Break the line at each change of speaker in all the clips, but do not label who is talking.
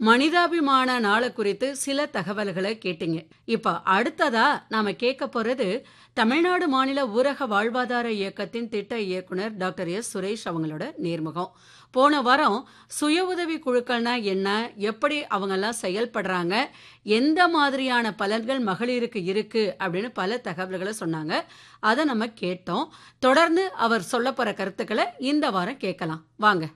மனிதாபிமான நாளை குறித்து சில தகவல்களை கேட்டீங்க இப்ப அடுத்ததா நாம கேட்க போறது தமிழ்நாடு மாநில ஊரக வாழ்வாதார இயக்கத்தின் திட்ட இயக்குனர் டாக்டர் எஸ் சுரேஷ் அவங்களோட நேர்முகம் போன வாரம் சுய உதவி குழுக்கள்னா என்ன எப்படி அவங்கெல்லாம் செயல்படுறாங்க எந்த மாதிரியான பலன்கள் மகளிருக்கு இருக்கு அப்படின்னு பல தகவல்களை சொன்னாங்க அதை நம்ம கேட்டோம் தொடர்ந்து அவர் சொல்ல போற கருத்துக்களை இந்த வாரம் கேட்கலாம் வாங்க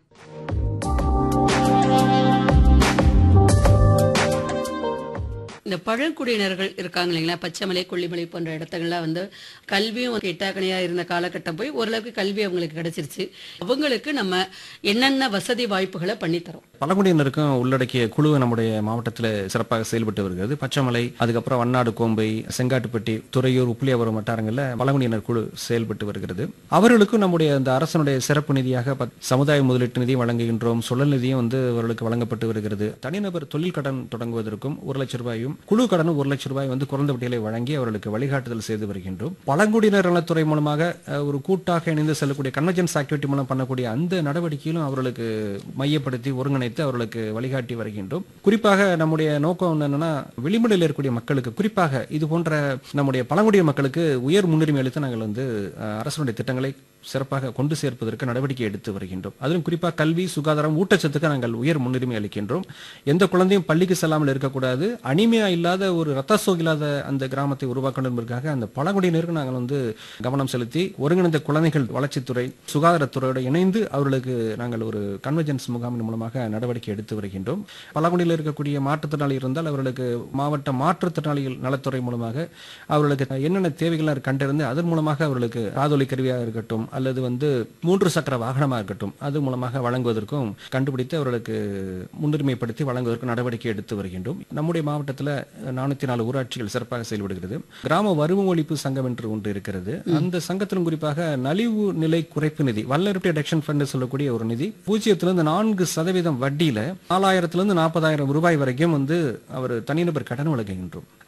இந்த பழங்குடியினர்கள் இருக்காங்க இல்லைங்களா பச்சைமலை கொல்லிமலை போன்ற இடத்துங்கள்லாம் வந்து கல்வியும் எட்டாக்கணையா இருந்த காலகட்டம் போய் ஓரளவுக்கு கல்வி அவங்களுக்கு கிடைச்சிருச்சு அவங்களுக்கு நம்ம என்னென்ன வசதி வாய்ப்புகளை பண்ணித்தரோம்
பழங்குடியினருக்கும் உள்ளடக்கிய குழு நம்முடைய மாவட்டத்தில் சிறப்பாக செயல்பட்டு வருகிறது பச்சைமலை அதுக்கப்புறம் வண்ணாடு கோம்பை செங்காட்டுப்பட்டி துறையூர் உப்புளியாபுரம் வட்டாரங்களில் பழங்குடியினர் குழு செயல்பட்டு வருகிறது அவர்களுக்கும் நம்முடைய அந்த அரசனுடைய சிறப்பு நிதியாக பத்- சமுதாய முதலீட்டு நிதியும் வழங்குகின்றோம் சுழல் நிதியும் வந்து அவர்களுக்கு வழங்கப்பட்டு வருகிறது தனிநபர் தொழில் கடன் தொடங்குவதற்கும் ஒரு லட்சம் ரூபாயும் குழு கடனும் ஒரு லட்சம் ரூபாய் வந்து குறைந்த வட்டிகளை வழங்கி அவர்களுக்கு வழிகாட்டுதல் செய்து வருகின்றோம் பழங்குடியினர் நலத்துறை மூலமாக அஹ், ஒரு கூட்டாக இணைந்து செல்லக்கூடிய கன்வர்ஜென்ஸ் ஆக்டிவிட்டி மூலம் பண்ணக்கூடிய அந்த நடவடிக்கையிலும் அவர்களுக்கு மையப்படுத்தி ஒருங்கிணைத்து அவர்களுக்கு வழிகாட்டி வருகின்றோம் குறிப்பாக நம்முடைய நோக்கம் என்னன்னா வெளிமடையில் இருக்கக்கூடிய மக்களுக்கு குறிப்பாக இது போன்ற நம்முடைய பழங்குடிய மக்களுக்கு உயர் முன்னுரிமை அளித்து நாங்கள் வந்து அஹ், அரசுடைய திட்டங்களை சிறப்பாக கொண்டு சேர்ப்பதற்கு நடவடிக்கை எடுத்து வருகின்றோம் அதிலும் குறிப்பாக கல்வி சுகாதாரம் ஊட்டச்சத்துக்கு நாங்கள் உயர் முன்னுரிமை அளிக்கின்றோம் எந்த குழந்தையும் பள்ளிக்கு செல்லாமல் இருக்கக்கூடாது அனிமையா இல்லாத ஒரு ரத்த சோகை இல்லாத அந்த கிராமத்தை உருவாக்கணும் என்பதற்காக அந்த பழங்குடியினருக்கு நாங்கள் வந்து கவனம் செலுத்தி ஒருங்கிணைந்த குழந்தைகள் வளர்ச்சித்துறை சுகாதாரத்துறையோடு இணைந்து அவர்களுக்கு நாங்கள் ஒரு கன்வர்ஜென்ஸ் முகாமின் மூலமாக நடவடிக்கை எடுத்து வருகின்றோம் பழங்குடியில் இருக்கக்கூடிய மாற்றுத்திறனாளி இருந்தால் அவர்களுக்கு மாவட்ட மாற்றுத்திறனாளிகள் நலத்துறை மூலமாக அவர்களுக்கு என்னென்ன தேவைகள் கண்டறிந்து அதன் மூலமாக அவர்களுக்கு காதொலி கருவியாக இருக்கட்டும் அல்லது வந்து மூன்று சக்கர வாகனமாக இருக்கட்டும் அது மூலமாக வழங்குவதற்கும் கண்டுபிடித்து அவர்களுக்கு முன்னுரிமைப்படுத்தி வழங்குவதற்கு நடவடிக்கை எடுத்து வருகின்றோம் நம்முடைய மாவட்டத்தில் நானூத்தி நாலு ஊராட்சிகள் சிறப்பாக செயல்படுகிறது கிராம வறுமை ஒழிப்பு சங்கம் என்று ஒன்று இருக்கிறது அந்த சங்கத்திலும் குறிப்பாக நலிவு நிலை குறைப்பு நிதி வல்லரட்டி அடக்ஷன் ஃபண்ட் சொல்லக்கூடிய ஒரு நிதி பூஜ்ஜியத்திலிருந்து நான்கு சதவீதம் வட்டியில நாலாயிரத்திலிருந்து நாற்பதாயிரம் ரூபாய் வரைக்கும் வந்து அவர் தனிநபர் கடன் வழங்குகின்றோம்